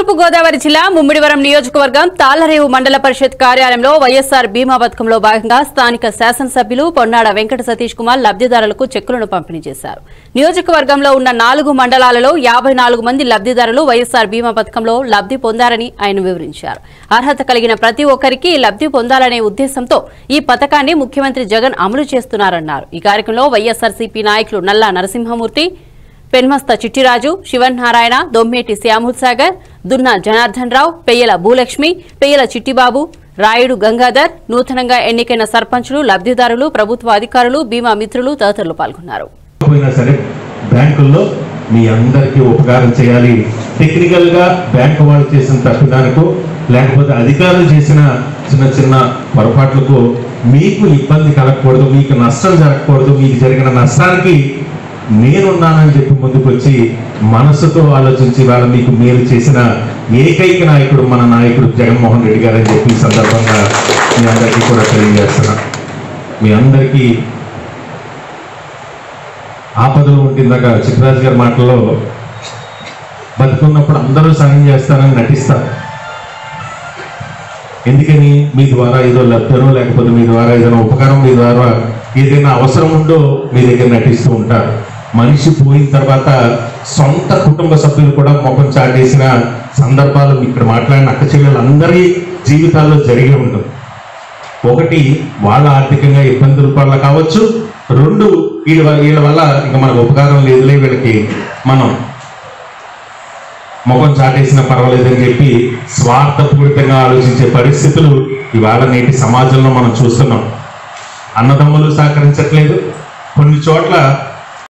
తూర్పు గోదావరి జిల్లా ముమ్మిడివరం నియోజకవర్గం తాళ్లరేవు మండల పరిషత్ కార్యాలయంలో వైఎస్సార్ బీమా పథకంలో భాగంగా స్థానిక శాసనసభ్యులు పొన్నాడ వెంకట సతీష్ కుమార్ లబ్దిదారులకు చెక్కులను పంపిణీ చేశారు నియోజకవర్గంలో ఉన్న నాలుగు మండలాలలో యాభై నాలుగు మంది లబ్దిదారులు వైఎస్సార్ బీమా పథకంలో లబ్ది పొందారని ఆయన వివరించారు అర్హత కలిగిన ప్రతి ఒక్కరికి లబ్ది పొందాలనే ఉద్దేశంతో ఈ పథకాన్ని ముఖ్యమంత్రి జగన్ అమలు చేస్తున్నారన్నారు ఈ కార్యక్రమంలో వైఎస్సార్సీపీ నాయకులు నల్లా నరసింహమూర్తి పెన్మస్త చిట్టిరాజు శివనారాయణ దొమ్మేటి శ్యాముల్ సాగర్ దున్న జనార్దన్ రావు పెయ్యల భూలక్ష్మి పెయ్యల చిట్టిబాబు రాయుడు గంగాధర్ నూతనంగా ఎన్నికైన సర్పంచులు లబ్దిదారులు ప్రభుత్వ అధికారులు బీమా మిత్రులు తదితరులు పాల్గొన్నారు పోయినా సరే బ్యాంకుల్లో మీ అందరికీ ఉపకారం చేయాలి టెక్నికల్ గా బ్యాంకు వాళ్ళు చేసిన తప్పిదానికో లేకపోతే అధికారులు చేసిన చిన్న చిన్న పొరపాట్లకు మీకు ఇబ్బంది కలగకూడదు మీకు నష్టం జరగకూడదు మీకు జరిగిన నష్టానికి నేనున్నానని చెప్పి ముందుకు వచ్చి మనసుతో ఆలోచించి వాళ్ళ మీకు మేలు చేసిన ఏకైక నాయకుడు మన నాయకుడు జగన్మోహన్ రెడ్డి గారు అని చెప్పి ఈ సందర్భంగా మీ అందరికీ కూడా తెలియజేస్తున్నా మీ అందరికీ ఆపదలు ఉంటుందాక చిత్రాజ్ గారి మాటల్లో బతుకున్నప్పుడు అందరూ సాయం చేస్తారని నటిస్తారు ఎందుకని మీ ద్వారా ఏదో లబ్ధనో లేకపోతే మీ ద్వారా ఏదైనా ఉపకారం మీ ద్వారా ఏదైనా అవసరం ఉందో మీ దగ్గర నటిస్తూ ఉంటారు మనిషి పోయిన తర్వాత సొంత కుటుంబ సభ్యులు కూడా ముఖం చాటేసిన సందర్భాలు ఇక్కడ మాట్లాడిన అక్క చెల్లెలందరి జీవితాల్లో జరిగి ఉంటుంది ఒకటి వాళ్ళ ఆర్థికంగా ఇబ్బందుల వల్ల కావచ్చు రెండు వీళ్ళ వీళ్ళ వల్ల ఇంకా మనకు ఉపకారం లేదులే వీళ్ళకి మనం ముఖం చాటేసినా పర్వాలేదని చెప్పి స్వార్థపూరితంగా ఆలోచించే పరిస్థితులు ఇవాళ నేటి సమాజంలో మనం చూస్తున్నాం అన్నదమ్ములు సహకరించట్లేదు కొన్ని చోట్ల